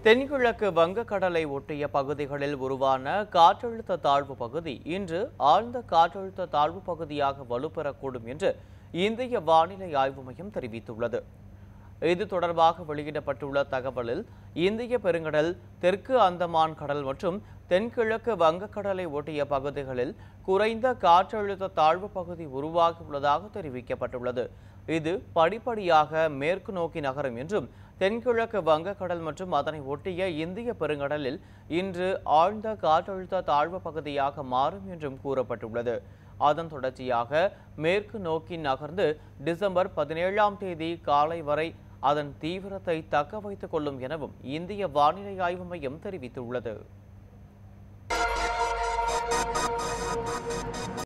தென்கிழக்கு வங்கக்கடலை ஒட்டிய பகுதிகளில் உருவான காற்றழுத்த தாழ்வு பகுதி இன்று ஆழ்ந்த காற்றழுத்த தாழ்வு பகுதியாக வலுப்பெறக்கூடும் என்று இந்திய வானிலை ஆய்வு மையம் தெரிவித்துள்ளது இது தொடர்பாக வெளியிடப்பட்டுள்ள தகவலில் இந்திய பெருங்கடல் தெற்கு அந்தமான் கடல் மற்றும் தென்கிழக்கு வங்கக்கடலை ஒட்டிய பகுதிகளில் குறைந்த காற்றழுத்த தாழ்வு பகுதி உருவாகியுள்ளதாக தெரிவிக்கப்பட்டுள்ளது இது படிப்படியாக மேற்கு நோக்கி நகரும் என்றும் தென்கிழக்கு வங்கக்கடல் மற்றும் அதனை ஒட்டிய இந்திய பெருங்கடலில் இன்று ஆழ்ந்த காற்றழுத்த தாழ்வு பகுதியாக மாறும் என்றும் கூறப்பட்டுள்ளது அதன் தொடர்ச்சியாக மேற்கு நோக்கி நகர்ந்து டிசம்பர் பதினேழாம் தேதி காலை வரை அதன் தீவிரத்தை தக்க வைத்துக் கொள்ளும் எனவும் இந்திய வானிலை ஆய்வு மையம் தெரிவித்துள்ளது